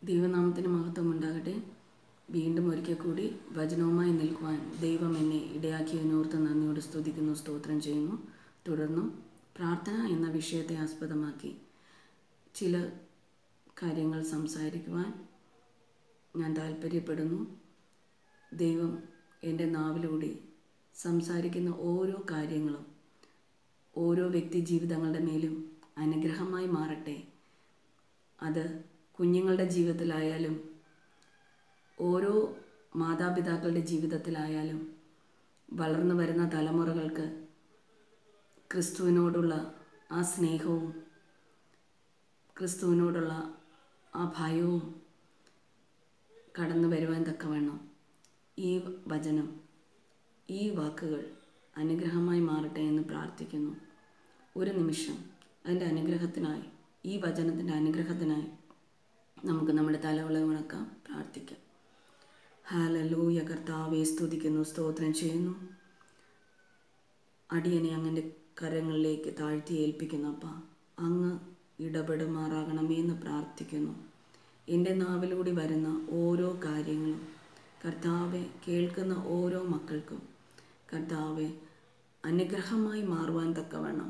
ദൈവനാമത്തിന് മഹത്വം ഉണ്ടാകട്ടെ വീണ്ടും ഒരിക്കൽ കൂടി വചനവുമായി നിൽക്കുവാൻ ദൈവം എന്നെ ഇടയാക്കിയതിനോർത്ത് നന്ദിയോട് സ്തുതിക്കുന്നു സ്തോത്രം ചെയ്യുന്നു തുടർന്നും പ്രാർത്ഥന എന്ന വിഷയത്തെ ആസ്പദമാക്കി ചില കാര്യങ്ങൾ സംസാരിക്കുവാൻ ഞാൻ താല്പര്യപ്പെടുന്നു ദൈവം എൻ്റെ നാവിലൂടെ സംസാരിക്കുന്ന ഓരോ കാര്യങ്ങളും ഓരോ വ്യക്തി ജീവിതങ്ങളുടെ മേലും അനുഗ്രഹമായി മാറട്ടെ അത് കുഞ്ഞുങ്ങളുടെ ജീവിതത്തിലായാലും ഓരോ മാതാപിതാക്കളുടെ ജീവിതത്തിലായാലും വളർന്നു വരുന്ന തലമുറകൾക്ക് ക്രിസ്തുവിനോടുള്ള ആ സ്നേഹവും ക്രിസ്തുവിനോടുള്ള ആ ഭയവും കടന്നു വരുവാൻ തക്കവണ്ണം ഈ വചനം ഈ വാക്കുകൾ അനുഗ്രഹമായി മാറട്ടെ എന്ന് പ്രാർത്ഥിക്കുന്നു ഒരു നിമിഷം അതിൻ്റെ അനുഗ്രഹത്തിനായി ഈ വചനത്തിൻ്റെ അനുഗ്രഹത്തിനായി നമുക്ക് നമ്മുടെ തലകളെ ഉണക്കാം പ്രാർത്ഥിക്കാം ഹാലലൂയ കർത്താവെ സ്തുതിക്കുന്നു സ്തോത്രം ചെയ്യുന്നു അടിയനെ അങ്ങൻ്റെ കരങ്ങളിലേക്ക് താഴ്ത്തി ഏൽപ്പിക്കുന്നു അപ്പ അങ്ങ് ഇടപെടുമാറാകണമേ എന്ന് പ്രാർത്ഥിക്കുന്നു എൻ്റെ നാവിലൂടെ വരുന്ന ഓരോ കാര്യങ്ങളും കർത്താവെ കേൾക്കുന്ന ഓരോ മക്കൾക്കും കർത്താവെ അനുഗ്രഹമായി മാറുവാൻ തക്കവണ്ണം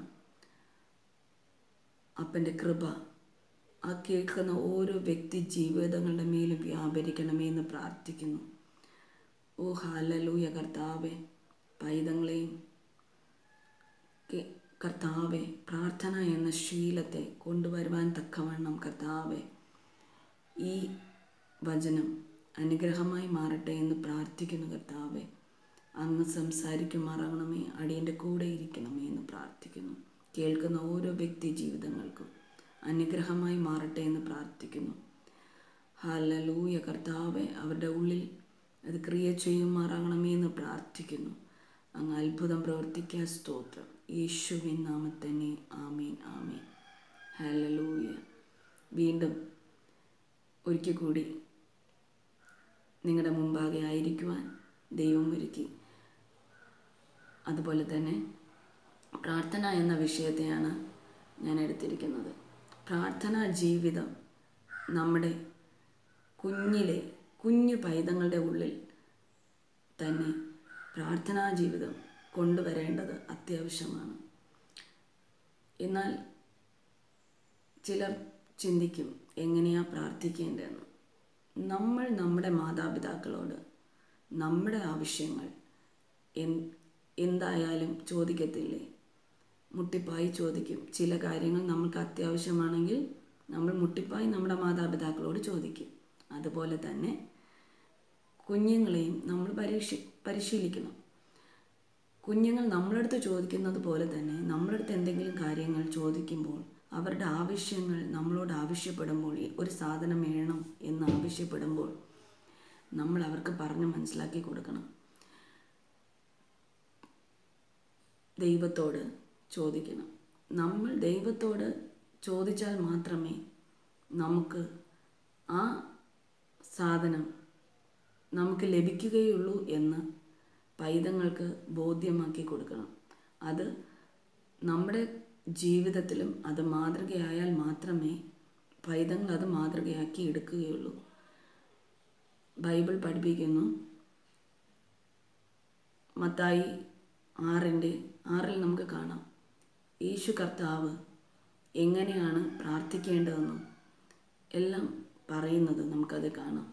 അപ്പൻ്റെ കൃപ ആ കേൾക്കുന്ന ഓരോ വ്യക്തി ജീവിതങ്ങളുടെ മേലും വ്യാപരിക്കണമേ എന്ന് പ്രാർത്ഥിക്കുന്നു ഓ ഹാലലൂയ കർത്താവെ പൈതങ്ങളെയും കെ- കർത്താവെ പ്രാർത്ഥന എന്ന ശീലത്തെ കൊണ്ടുവരുവാൻ തക്കവണ്ണം കർത്താവെ ഈ വചനം അനുഗ്രഹമായി മാറട്ടെ എന്ന് പ്രാർത്ഥിക്കുന്നു കർത്താവെ അങ്ങ് സംസാരിക്കുമാറാകണമേ അടിയൻ്റെ കൂടെ ഇരിക്കണമേ എന്ന് പ്രാർത്ഥിക്കുന്നു കേൾക്കുന്ന ഓരോ വ്യക്തി ജീവിതങ്ങൾക്കും അനുഗ്രഹമായി മാറട്ടെ എന്ന് പ്രാർത്ഥിക്കുന്നു ഹലലൂയ കർത്താവെ അവരുടെ ഉള്ളിൽ അത് ക്രിയ ചെയ്യുമാറാകണമേ എന്ന് പ്രാർത്ഥിക്കുന്നു അങ്ങ് അത്ഭുതം പ്രവർത്തിക്കാൻ സ്തോത്രം യേശുവിൻ നാമത്തന്നെ ആമീൻ ആമീൻ ഹലലൂയ വീണ്ടും ഒരിക്കൽ കൂടി നിങ്ങളുടെ മുമ്പാകെ ആയിരിക്കുവാൻ ദൈവം ഒരുക്കി അതുപോലെ തന്നെ പ്രാർത്ഥന എന്ന വിഷയത്തെയാണ് ഞാൻ എടുത്തിരിക്കുന്നത് പ്രാർത്ഥനാ ജീവിതം നമ്മുടെ കുഞ്ഞിലെ കുഞ്ഞു പൈതങ്ങളുടെ ഉള്ളിൽ തന്നെ പ്രാർത്ഥനാ ജീവിതം കൊണ്ടുവരേണ്ടത് അത്യാവശ്യമാണ് എന്നാൽ ചിലർ ചിന്തിക്കും എങ്ങനെയാ പ്രാർത്ഥിക്കേണ്ടതെന്ന് നമ്മൾ നമ്മുടെ മാതാപിതാക്കളോട് നമ്മുടെ ആവശ്യങ്ങൾ എൻ- എന്തായാലും ചോദിക്കത്തില്ലേ മുട്ടിപ്പായി ചോദിക്കും ചില കാര്യങ്ങൾ നമുക്ക് അത്യാവശ്യമാണെങ്കിൽ നമ്മൾ മുട്ടിപ്പായി നമ്മുടെ മാതാപിതാക്കളോട് ചോദിക്കും അതുപോലെ തന്നെ കുഞ്ഞുങ്ങളെയും നമ്മൾ പരീക്ഷ പരിശീലിക്കണം കുഞ്ഞുങ്ങൾ നമ്മളടുത്ത് ചോദിക്കുന്നത് പോലെ തന്നെ നമ്മളടുത്ത് എന്തെങ്കിലും കാര്യങ്ങൾ ചോദിക്കുമ്പോൾ അവരുടെ ആവശ്യങ്ങൾ നമ്മളോട് ആവശ്യപ്പെടുമ്പോൾ ഈ ഒരു സാധനം വേണം എന്ന് ആവശ്യപ്പെടുമ്പോൾ നമ്മൾ അവർക്ക് പറഞ്ഞ് മനസ്സിലാക്കി കൊടുക്കണം ദൈവത്തോട് ചോദിക്കണം നമ്മൾ ദൈവത്തോട് ചോദിച്ചാൽ മാത്രമേ നമുക്ക് ആ സാധനം നമുക്ക് ലഭിക്കുകയുള്ളൂ എന്ന് പൈതങ്ങൾക്ക് ബോധ്യമാക്കി കൊടുക്കണം അത് നമ്മുടെ ജീവിതത്തിലും അത് മാതൃകയായാൽ മാത്രമേ പൈതങ്ങൾ അത് മാതൃകയാക്കി എടുക്കുകയുള്ളൂ ബൈബിൾ പഠിപ്പിക്കുന്നു മത്തായി ആറിൻ്റെ ആറിൽ നമുക്ക് കാണാം യേശു കർത്താവ് എങ്ങനെയാണ് പ്രാർത്ഥിക്കേണ്ടതെന്നും എല്ലാം പറയുന്നത് നമുക്കത് കാണാം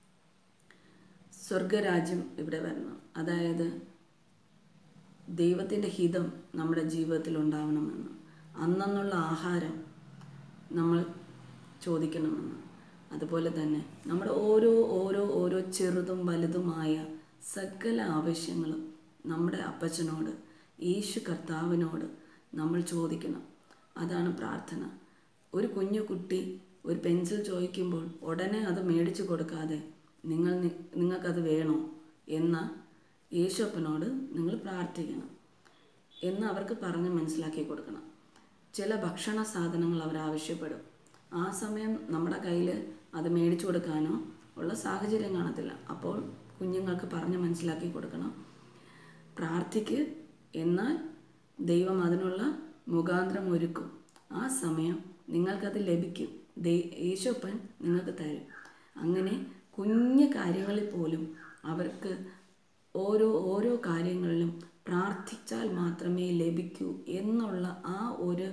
സ്വർഗരാജ്യം ഇവിടെ വരണം അതായത് ദൈവത്തിൻ്റെ ഹിതം നമ്മുടെ ജീവിതത്തിൽ ഉണ്ടാവണമെന്ന് അന്നുള്ള ആഹാരം നമ്മൾ ചോദിക്കണമെന്ന് അതുപോലെ തന്നെ നമ്മുടെ ഓരോ ഓരോ ഓരോ ചെറുതും വലുതുമായ സകല ആവശ്യങ്ങളും നമ്മുടെ അപ്പച്ചനോട് യേശു കർത്താവിനോട് നമ്മൾ ചോദിക്കണം അതാണ് പ്രാർത്ഥന ഒരു കുഞ്ഞു കുട്ടി ഒരു പെൻസിൽ ചോദിക്കുമ്പോൾ ഉടനെ അത് മേടിച്ചു കൊടുക്കാതെ നിങ്ങൾ നി- നിങ്ങൾക്കത് വേണോ എന്ന യേശുപ്പനോട് നിങ്ങൾ പ്രാർത്ഥിക്കണം എന്ന് അവർക്ക് പറഞ്ഞ് മനസ്സിലാക്കി കൊടുക്കണം ചില ഭക്ഷണ സാധനങ്ങൾ അവർ ആവശ്യപ്പെടും ആ സമയം നമ്മുടെ കയ്യിൽ അത് മേടിച്ചു കൊടുക്കാനോ ഉള്ള സാഹചര്യം കാണത്തില്ല അപ്പോൾ കുഞ്ഞുങ്ങൾക്ക് പറഞ്ഞ് മനസ്സിലാക്കി കൊടുക്കണം പ്രാർത്ഥിക്ക് എന്നാൽ ദൈവം അതിനുള്ള മുഖാന്തരം ഒരുക്കും ആ സമയം നിങ്ങൾക്കത് ലഭിക്കും ദൈ യേശുപ്പൻ നിങ്ങൾക്ക് തരും അങ്ങനെ കുഞ്ഞു കാര്യങ്ങളിൽ പോലും അവർക്ക് ഓരോ ഓരോ കാര്യങ്ങളിലും പ്രാർത്ഥിച്ചാൽ മാത്രമേ ലഭിക്കൂ എന്നുള്ള ആ ഒരു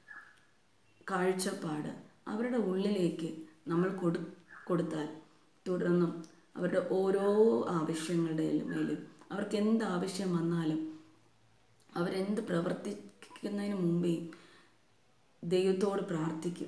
കാഴ്ചപ്പാട് അവരുടെ ഉള്ളിലേക്ക് നമ്മൾ കൊടു കൊടുത്താൽ തുടർന്നും അവരുടെ ഓരോ ആവശ്യങ്ങളുടെ മേലും അവർക്ക് എന്ത് ആവശ്യം വന്നാലും അവരെന്ത് പ്രവർത്തിക്കുന്നതിന് മുമ്പേ ദൈവത്തോട് പ്രാർത്ഥിക്കും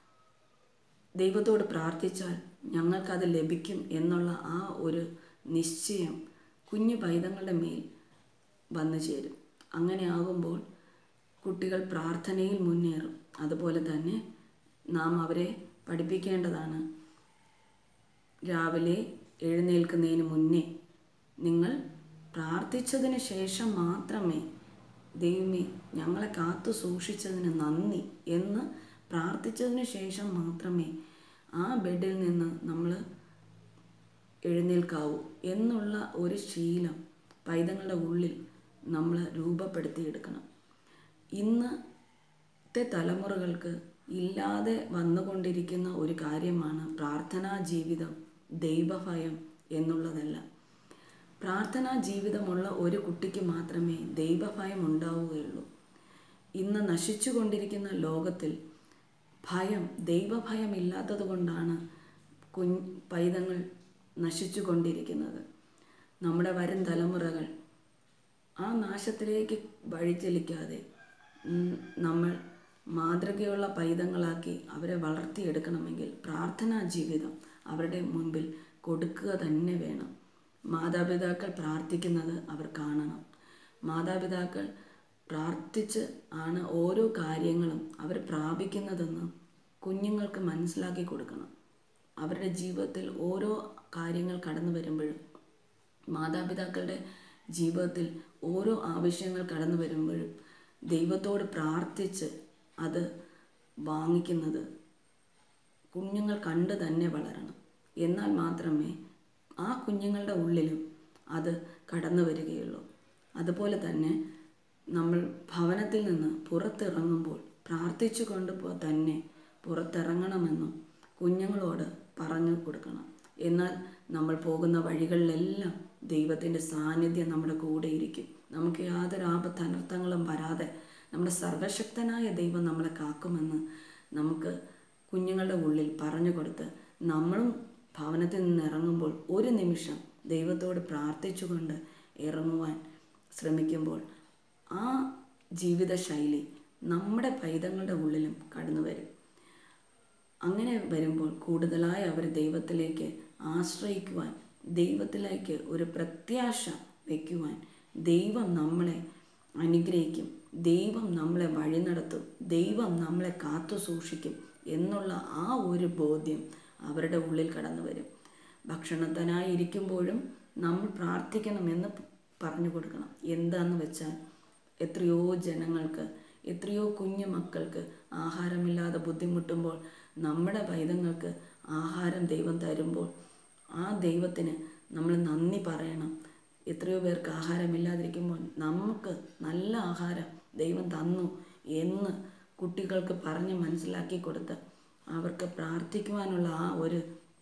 ദൈവത്തോട് പ്രാർത്ഥിച്ചാൽ ഞങ്ങൾക്കത് ലഭിക്കും എന്നുള്ള ആ ഒരു നിശ്ചയം കുഞ്ഞു പൈതങ്ങളുടെ മേൽ വന്നു ചേരും അങ്ങനെ ആകുമ്പോൾ കുട്ടികൾ പ്രാർത്ഥനയിൽ മുന്നേറും അതുപോലെ തന്നെ നാം അവരെ പഠിപ്പിക്കേണ്ടതാണ് രാവിലെ എഴുന്നേൽക്കുന്നതിന് മുന്നേ നിങ്ങൾ പ്രാർത്ഥിച്ചതിന് ശേഷം മാത്രമേ ദൈവമേ ഞങ്ങളെ കാത്തു സൂക്ഷിച്ചതിന് നന്ദി എന്ന് പ്രാർത്ഥിച്ചതിന് ശേഷം മാത്രമേ ആ ബെഡിൽ നിന്ന് നമ്മൾ എഴുന്നേൽക്കാവൂ എന്നുള്ള ഒരു ശീലം പൈതങ്ങളുടെ ഉള്ളിൽ നമ്മൾ രൂപപ്പെടുത്തിയെടുക്കണം ഇന്നത്തെ തലമുറകൾക്ക് ഇല്ലാതെ വന്നുകൊണ്ടിരിക്കുന്ന ഒരു കാര്യമാണ് പ്രാർത്ഥനാ ജീവിതം ദൈവഭയം എന്നുള്ളതല്ല പ്രാർത്ഥനാ ജീവിതമുള്ള ഒരു കുട്ടിക്ക് മാത്രമേ ദൈവഭയം ഉണ്ടാവുകയുള്ളൂ ഇന്ന് നശിച്ചുകൊണ്ടിരിക്കുന്ന ലോകത്തിൽ ഭയം ദൈവഭയം ഇല്ലാത്തത് കൊണ്ടാണ് കുഞ്ഞ് പൈതങ്ങൾ നശിച്ചു കൊണ്ടിരിക്കുന്നത് നമ്മുടെ വരും തലമുറകൾ ആ നാശത്തിലേക്ക് വഴിചലിക്കാതെ ഉം, നമ്മൾ മാതൃകയുള്ള പൈതങ്ങളാക്കി അവരെ വളർത്തിയെടുക്കണമെങ്കിൽ പ്രാർത്ഥനാ ജീവിതം അവരുടെ മുൻപിൽ കൊടുക്കുക തന്നെ വേണം മാതാപിതാക്കൾ പ്രാർത്ഥിക്കുന്നത് അവർ കാണണം മാതാപിതാക്കൾ പ്രാർത്ഥിച്ച് ആണ് ഓരോ കാര്യങ്ങളും അവർ പ്രാപിക്കുന്നതെന്ന് കുഞ്ഞുങ്ങൾക്ക് മനസ്സിലാക്കി കൊടുക്കണം അവരുടെ ജീവിതത്തിൽ ഓരോ കാര്യങ്ങൾ കടന്നു വരുമ്പോഴും മാതാപിതാക്കളുടെ ജീവിതത്തിൽ ഓരോ ആവശ്യങ്ങൾ കടന്നു വരുമ്പോഴും ദൈവത്തോട് പ്രാർത്ഥിച്ച് അത് വാങ്ങിക്കുന്നത് കുഞ്ഞുങ്ങൾ കണ്ട് തന്നെ വളരണം എന്നാൽ മാത്രമേ ആ കുഞ്ഞുങ്ങളുടെ ഉള്ളിലും അത് കടന്നു വരികയുള്ളൂ അതുപോലെ തന്നെ നമ്മൾ ഭവനത്തിൽ നിന്ന് പുറത്തിറങ്ങുമ്പോൾ പ്രാർത്ഥിച്ചുകൊണ്ട് പോ- തന്നെ പുറത്തിറങ്ങണമെന്നും കുഞ്ഞുങ്ങളോട് പറഞ്ഞു കൊടുക്കണം എന്നാൽ നമ്മൾ പോകുന്ന വഴികളിലെല്ലാം ദൈവത്തിൻ്റെ സാന്നിധ്യം നമ്മുടെ കൂടെ ഇരിക്കും നമുക്ക് യാതൊരു ആപത്ത് അനർത്ഥങ്ങളും വരാതെ നമ്മുടെ സർവശക്തനായ ദൈവം നമ്മളെ കാക്കുമെന്ന് നമുക്ക് കുഞ്ഞുങ്ങളുടെ ഉള്ളിൽ പറഞ്ഞു കൊടുത്ത് നമ്മളും ഭവനത്തിൽ നിന്ന് ഇറങ്ങുമ്പോൾ ഒരു നിമിഷം ദൈവത്തോട് പ്രാർത്ഥിച്ചുകൊണ്ട് ഇറങ്ങുവാൻ ശ്രമിക്കുമ്പോൾ ആ ജീവിതശൈലി നമ്മുടെ പൈതങ്ങളുടെ ഉള്ളിലും കടന്നു വരും അങ്ങനെ വരുമ്പോൾ കൂടുതലായി അവർ ദൈവത്തിലേക്ക് ആശ്രയിക്കുവാൻ ദൈവത്തിലേക്ക് ഒരു പ്രത്യാശ വയ്ക്കുവാൻ ദൈവം നമ്മളെ അനുഗ്രഹിക്കും ദൈവം നമ്മളെ വഴി നടത്തും ദൈവം നമ്മളെ കാത്തു സൂക്ഷിക്കും എന്നുള്ള ആ ഒരു ബോധ്യം അവരുടെ ഉള്ളിൽ കടന്നു വരും ഭക്ഷണത്തിനായി ഇരിക്കുമ്പോഴും നമ്മൾ പ്രാർത്ഥിക്കണമെന്ന് പറഞ്ഞു കൊടുക്കണം എന്താന്ന് വെച്ചാൽ എത്രയോ ജനങ്ങൾക്ക് എത്രയോ കുഞ്ഞു മക്കൾക്ക് ആഹാരമില്ലാതെ ബുദ്ധിമുട്ടുമ്പോൾ നമ്മുടെ പൈതങ്ങൾക്ക് ആഹാരം ദൈവം തരുമ്പോൾ ആ ദൈവത്തിന് നമ്മൾ നന്ദി പറയണം എത്രയോ പേർക്ക് ആഹാരമില്ലാതിരിക്കുമ്പോൾ നമുക്ക് നല്ല ആഹാരം ദൈവം തന്നു എന്ന് കുട്ടികൾക്ക് പറഞ്ഞ് മനസ്സിലാക്കി കൊടുത്ത് അവർക്ക് പ്രാർത്ഥിക്കുവാനുള്ള ആ ഒരു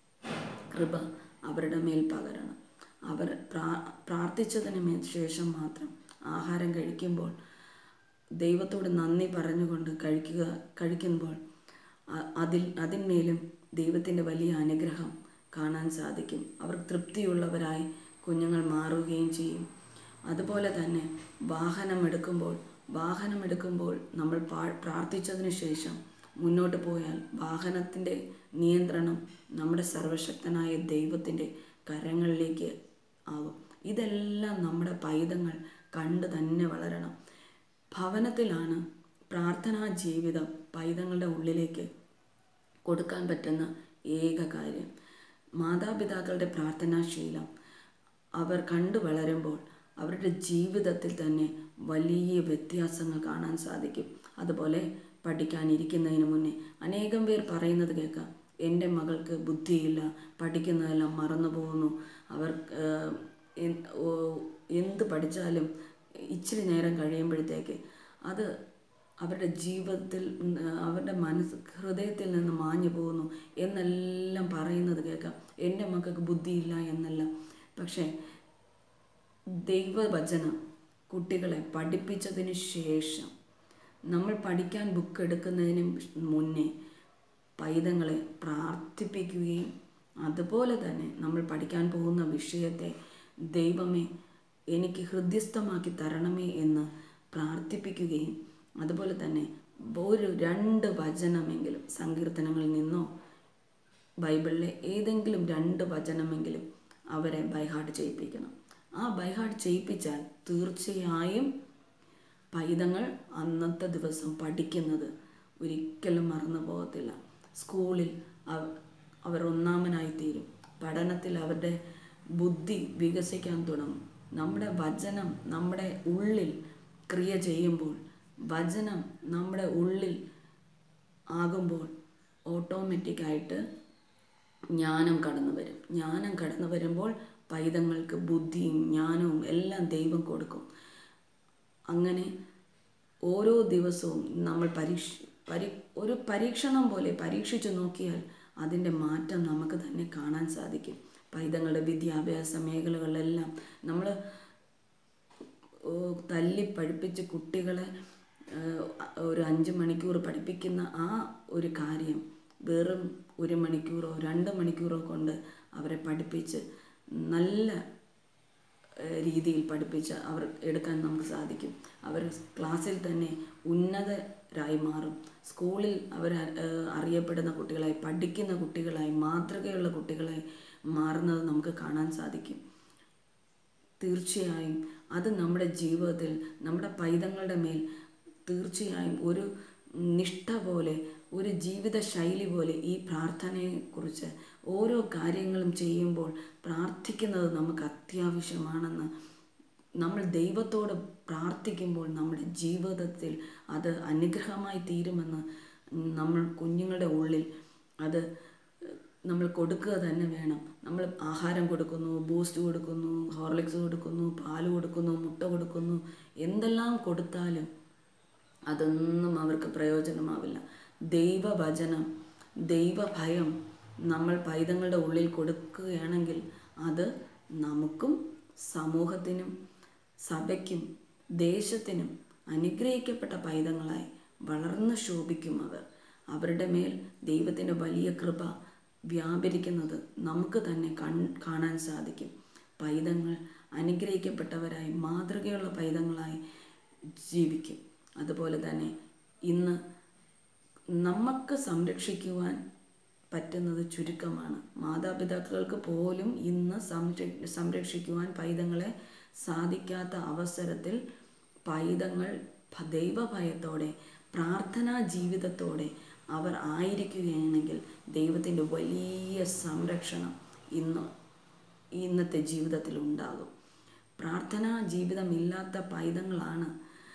കൃപ അവരുടെ മേൽ പകരണം അവർ പ്രാ പ്രാർത്ഥിച്ചതിന് മേ ശേഷം മാത്രം ആഹാരം കഴിക്കുമ്പോൾ ദൈവത്തോട് നന്ദി പറഞ്ഞുകൊണ്ട് കഴിക്കുക കഴിക്കുമ്പോൾ അ- അതിൽ അതിന്മേലും ദൈവത്തിൻ്റെ വലിയ അനുഗ്രഹം കാണാൻ സാധിക്കും അവർ തൃപ്തിയുള്ളവരായി കുഞ്ഞുങ്ങൾ മാറുകയും ചെയ്യും അതുപോലെ തന്നെ വാഹനം എടുക്കുമ്പോൾ വാഹനം എടുക്കുമ്പോൾ നമ്മൾ പാ- പ്രാർത്ഥിച്ചതിന് ശേഷം മുന്നോട്ട് പോയാൽ വാഹനത്തിൻ്റെ നിയന്ത്രണം നമ്മുടെ സർവശക്തനായ ദൈവത്തിൻ്റെ കരങ്ങളിലേക്ക് ആകും ഇതെല്ലാം നമ്മുടെ പൈതങ്ങൾ കണ്ട് തന്നെ വളരണം ഭവനത്തിലാണ് പ്രാർത്ഥനാ ജീവിതം പൈതങ്ങളുടെ ഉള്ളിലേക്ക് കൊടുക്കാൻ പറ്റുന്ന ഏക കാര്യം മാതാപിതാക്കളുടെ പ്രാർത്ഥനാശീലം അവർ കണ്ടു വളരുമ്പോൾ അവരുടെ ജീവിതത്തിൽ തന്നെ വലിയ വ്യത്യാസങ്ങൾ കാണാൻ സാധിക്കും അതുപോലെ പഠിക്കാനിരിക്കുന്നതിന് മുന്നേ അനേകം പേർ പറയുന്നത് കേൾക്കാം എൻ്റെ മകൾക്ക് ബുദ്ധിയില്ല പഠിക്കുന്നതെല്ലാം മറന്നു പോകുന്നു അവർ ഏഹ്, എൻ- ഓ- എന്ത് പഠിച്ചാലും ഇച്ചിരി നേരം കഴിയുമ്പോഴത്തേക്ക് അത് അവരുടെ ജീവിതത്തിൽ ഉം, അവരുടെ മനസ്സ് ഹൃദയത്തിൽ നിന്ന് മാഞ്ഞു പോകുന്നു എന്നെല്ലാം പറയുന്നത് കേൾക്കാം എൻ്റെ മക്കൾക്ക് ബുദ്ധിയില്ല എന്നല്ല പക്ഷേ ദൈവവചനം കുട്ടികളെ പഠിപ്പിച്ചതിന് ശേഷം നമ്മൾ പഠിക്കാൻ ബുക്ക് എടുക്കുന്നതിന് മുന്നേ പൈതങ്ങളെ പ്രാർത്ഥിപ്പിക്കുകയും അതുപോലെ തന്നെ നമ്മൾ പഠിക്കാൻ പോകുന്ന വിഷയത്തെ ദൈവമേ എനിക്ക് ഹൃദ്യസ്ഥമാക്കി തരണമേ എന്ന് പ്രാർത്ഥിപ്പിക്കുകയും അതുപോലെ തന്നെ ഒരു രണ്ട് വചനമെങ്കിലും സങ്കീർത്തനങ്ങളിൽ നിന്നോ ബൈബിളിലെ ഏതെങ്കിലും രണ്ട് വചനമെങ്കിലും അവരെ ബൈഹാർട്ട് ചെയ്യിപ്പിക്കണം ആ ബൈഹാർട്ട് ചെയ്യിപ്പിച്ചാൽ തീർച്ചയായും പൈതങ്ങൾ അന്നത്തെ ദിവസം പഠിക്കുന്നത് ഒരിക്കലും മറന്നു പോകത്തില്ല സ്കൂളിൽ അവ- അവർ ഒന്നാമനായി തീരും പഠനത്തിൽ അവരുടെ ബുദ്ധി വികസിക്കാൻ തുടങ്ങും നമ്മുടെ വചനം നമ്മുടെ ഉള്ളിൽ ക്രിയ ചെയ്യുമ്പോൾ വചനം നമ്മുടെ ഉള്ളിൽ ആകുമ്പോൾ ഓട്ടോമാറ്റിക്കായിട്ട് ജ്ഞാനം കടന്നു വരും ജ്ഞാനം കടന്നു വരുമ്പോൾ പൈതങ്ങൾക്ക് ബുദ്ധിയും ജ്ഞാനവും എല്ലാം ദൈവം കൊടുക്കും അങ്ങനെ ഓരോ ദിവസവും നമ്മൾ പരീക്ഷ പരി ഒരു പരീക്ഷണം പോലെ പരീക്ഷിച്ചു നോക്കിയാൽ അതിൻ്റെ മാറ്റം നമുക്ക് തന്നെ കാണാൻ സാധിക്കും പൈതങ്ങളുടെ വിദ്യാഭ്യാസ മേഖലകളിലെല്ലാം നമ്മൾ തല്ലി പഠിപ്പിച്ച് കുട്ടികളെ ഏഹ്, ഒരു അഞ്ച് മണിക്കൂർ പഠിപ്പിക്കുന്ന ആ ഒരു കാര്യം വെറും ഒരു മണിക്കൂറോ രണ്ട് മണിക്കൂറോ കൊണ്ട് അവരെ പഠിപ്പിച്ച് നല്ല ഏഹ്, രീതിയിൽ പഠിപ്പിച്ച് അവർ എടുക്കാൻ നമുക്ക് സാധിക്കും അവർ ക്ലാസ്സിൽ തന്നെ ഉന്നതരായി മാറും സ്കൂളിൽ അവർ ഏഹ്, അറിയപ്പെടുന്ന കുട്ടികളായി പഠിക്കുന്ന കുട്ടികളായി മാതൃകയുള്ള കുട്ടികളായി മാറുന്നത് നമുക്ക് കാണാൻ സാധിക്കും തീർച്ചയായും അത് നമ്മുടെ ജീവിതത്തിൽ നമ്മുടെ പൈതങ്ങളുടെ മേൽ തീർച്ചയായും ഒരു നിഷ്ഠ പോലെ ഒരു ജീവിത ശൈലി പോലെ ഈ പ്രാർത്ഥനയെക്കുറിച്ച് ഓരോ കാര്യങ്ങളും ചെയ്യുമ്പോൾ പ്രാർത്ഥിക്കുന്നത് നമുക്ക് അത്യാവശ്യമാണെന്ന് നമ്മൾ ദൈവത്തോട് പ്രാർത്ഥിക്കുമ്പോൾ നമ്മുടെ ജീവിതത്തിൽ അത് അനുഗ്രഹമായി തീരുമെന്ന് നമ്മൾ കുഞ്ഞുങ്ങളുടെ ഉള്ളിൽ അത് നമ്മൾ കൊടുക്കുക തന്നെ വേണം നമ്മൾ ആഹാരം കൊടുക്കുന്നു ബൂസ്റ്റ് കൊടുക്കുന്നു ഹോർലിക്സ് കൊടുക്കുന്നു പാല് കൊടുക്കുന്നു മുട്ട കൊടുക്കുന്നു എന്തെല്ലാം കൊടുത്താലും അതൊന്നും അവർക്ക് പ്രയോജനമാവില്ല ദൈവവചനം ദൈവഭയം നമ്മൾ പൈതങ്ങളുടെ ഉള്ളിൽ കൊടുക്കുകയാണെങ്കിൽ അത് നമുക്കും സമൂഹത്തിനും സഭയ്ക്കും ദേശത്തിനും അനുഗ്രഹിക്കപ്പെട്ട പൈതങ്ങളായി വളർന്ന് ശോഭിക്കും അവർ അവരുടെ മേൽ ദൈവത്തിൻ്റെ വലിയ കൃപ വ്യാപരിക്കുന്നത് നമുക്ക് തന്നെ കൺ കാണാൻ സാധിക്കും പൈതങ്ങൾ അനുഗ്രഹിക്കപ്പെട്ടവരായി മാതൃകയുള്ള പൈതങ്ങളായി ജീവിക്കും അതുപോലെ തന്നെ ഇന്ന് നമുക്ക് സംരക്ഷിക്കുവാൻ പറ്റുന്നത് ചുരുക്കമാണ് മാതാപിതാക്കൾക്ക് പോലും ഇന്ന് സംര- സംരക്ഷിക്കുവാൻ പൈതങ്ങളെ സാധിക്കാത്ത അവസരത്തിൽ പൈതങ്ങൾ ഭ- ദൈവഭയത്തോടെ പ്രാർത്ഥനാ ജീവിതത്തോടെ അവർ ആയിരിക്കുകയാണെങ്കിൽ ദൈവത്തിൻ്റെ വലിയ സംരക്ഷണം ഇന്ന് ഇന്നത്തെ ജീവിതത്തിൽ ഉണ്ടാകും പ്രാർത്ഥനാ ജീവിതമില്ലാത്ത പൈതങ്ങളാണ്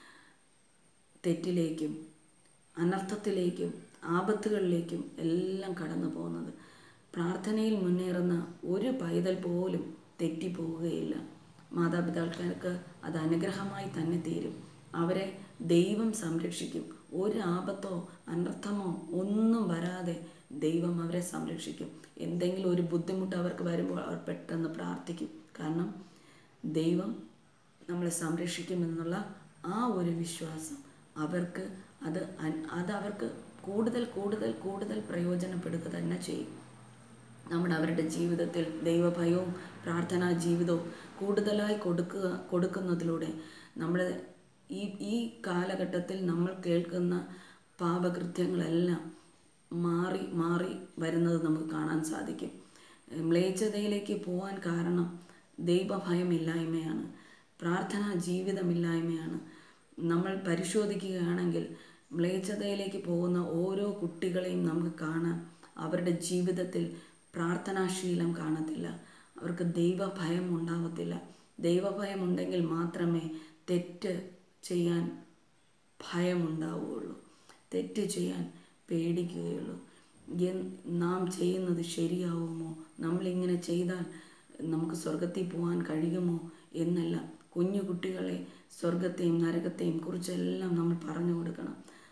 തെറ്റിലേക്കും അനർത്ഥത്തിലേക്കും ആപത്തുകളിലേക്കും എല്ലാം കടന്നു പോകുന്നത് പ്രാർത്ഥനയിൽ മുന്നേറുന്ന ഒരു പൈതൽ പോലും തെറ്റിപ്പോവുകയില്ല മാതാപിതാക്കൾക്ക് അത് അനുഗ്രഹമായി തന്നെ തീരും അവരെ ദൈവം സംരക്ഷിക്കും ഒരു ആപത്തോ അനർത്ഥമോ ഒന്നും വരാതെ ദൈവം അവരെ സംരക്ഷിക്കും എന്തെങ്കിലും ഒരു ബുദ്ധിമുട്ട് അവർക്ക് വരുമ്പോൾ അവർ പെട്ടെന്ന് പ്രാർത്ഥിക്കും കാരണം ദൈവം നമ്മളെ സംരക്ഷിക്കുമെന്നുള്ള ആ ഒരു വിശ്വാസം അവർക്ക് അത് അൻ- അത് അവർക്ക് കൂടുതൽ കൂടുതൽ കൂടുതൽ പ്രയോജനപ്പെടുക തന്നെ ചെയ്യും നമ്മുടെ അവരുടെ ജീവിതത്തിൽ ദൈവഭയവും പ്രാർത്ഥനാ ജീവിതവും കൂടുതലായി കൊടുക്കുക കൊടുക്കുന്നതിലൂടെ നമ്മുടെ ഈ ഈ കാലഘട്ടത്തിൽ നമ്മൾ കേൾക്കുന്ന പാപകൃത്യങ്ങളെല്ലാം മാറി മാറി വരുന്നത് നമുക്ക് കാണാൻ സാധിക്കും മ്ലേച്ഛതയിലേക്ക് പോകാൻ കാരണം ദൈവഭയമില്ലായ്മയാണ് പ്രാർത്ഥനാ ജീവിതമില്ലായ്മയാണ് നമ്മൾ പരിശോധിക്കുകയാണെങ്കിൽ മ്ലേച്ഛതയിലേക്ക് പോകുന്ന ഓരോ കുട്ടികളെയും നമുക്ക് കാണാം അവരുടെ ജീവിതത്തിൽ പ്രാർത്ഥനാശീലം കാണത്തില്ല അവർക്ക് ദൈവഭയം ഉണ്ടാവത്തില്ല ദൈവഭയം ഉണ്ടെങ്കിൽ മാത്രമേ തെറ്റ് ചെയ്യാൻ ഭയമുണ്ടാവുകയുള്ളൂ തെറ്റ് ചെയ്യാൻ പേടിക്കുകയുള്ളൂ എൻ- നാം ചെയ്യുന്നത് ശരിയാവുമോ നമ്മളിങ്ങനെ ചെയ്താൽ നമുക്ക് സ്വർഗത്തിൽ പോകാൻ കഴിയുമോ എന്നല്ല കുഞ്ഞു കുട്ടികളെ സ്വർഗത്തെയും നരകത്തെയും കുറിച്ചെല്ലാം നമ്മൾ പറഞ്ഞു കൊടുക്കണം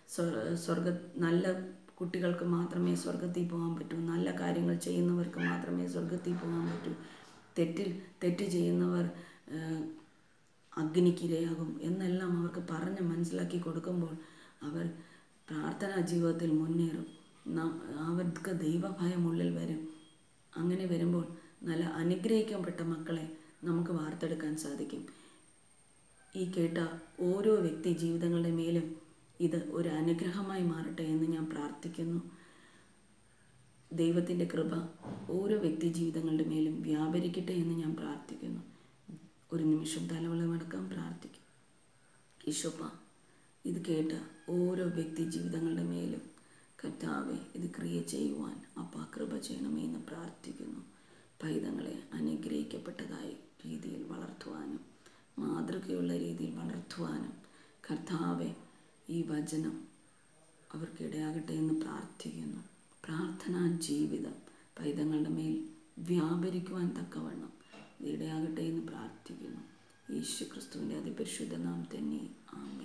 സ്വ- സ്വർഗ നല്ല കുട്ടികൾക്ക് മാത്രമേ സ്വർഗത്തിൽ പോകാൻ പറ്റൂ നല്ല കാര്യങ്ങൾ ചെയ്യുന്നവർക്ക് മാത്രമേ സ്വർഗത്തിൽ പോകാൻ പറ്റൂ തെറ്റിൽ തെറ്റ് ചെയ്യുന്നവർ ഏഹ്, അഗ്നിക്കിരയാകും എന്നെല്ലാം അവർക്ക് പറഞ്ഞ് മനസ്സിലാക്കി കൊടുക്കുമ്പോൾ അവർ പ്രാർത്ഥനാ ജീവിതത്തിൽ മുന്നേറും ന- അവർക്ക് ദൈവഭയം ഉള്ളിൽ വരും അങ്ങനെ വരുമ്പോൾ നല്ല അനുഗ്രഹിക്കപ്പെട്ട മക്കളെ നമുക്ക് വാർത്തെടുക്കാൻ സാധിക്കും ഈ കേട്ട ഓരോ വ്യക്തി ജീവിതങ്ങളുടെ മേലും ഇത് ഒരു അനുഗ്രഹമായി മാറട്ടെ എന്ന് ഞാൻ പ്രാർത്ഥിക്കുന്നു ദൈവത്തിൻ്റെ കൃപ ഓരോ വ്യക്തി ജീവിതങ്ങളുടെ മേലും വ്യാപരിക്കട്ടെ എന്ന് ഞാൻ പ്രാർത്ഥിക്കുന്നു ഒരു നിമിഷം തലവളമടക്കാൻ പ്രാർത്ഥിക്കും ഈശോപ്പ ഇത് കേട്ട ഓരോ വ്യക്തി ജീവിതങ്ങളുടെ മേലും കർത്താവെ ഇത് ക്രിയ ചെയ്യുവാൻ അപ്പ കൃപ ചെയ്യണമേ എന്ന് പ്രാർത്ഥിക്കുന്നു പൈതങ്ങളെ അനുഗ്രഹിക്കപ്പെട്ടതായി രീതിയിൽ വളർത്തുവാനും മാതൃകയുള്ള രീതിയിൽ വളർത്തുവാനും കർത്താവെ ഈ വചനം അവർക്കിടയാകട്ടെ എന്ന് പ്രാർത്ഥിക്കുന്നു പ്രാർത്ഥനാ ജീവിതം പൈതങ്ങളുടെ മേൽ വ്യാപരിക്കുവാൻ തക്കവണ്ണം ഇത് ഇടയാകട്ടെ എന്ന് പ്രാർത്ഥിക്കുന്നു യേശു ക്രിസ്തുവിൻ്റെ അതിപരിശുദ്ധ നാം തന്നെ ആമേൻ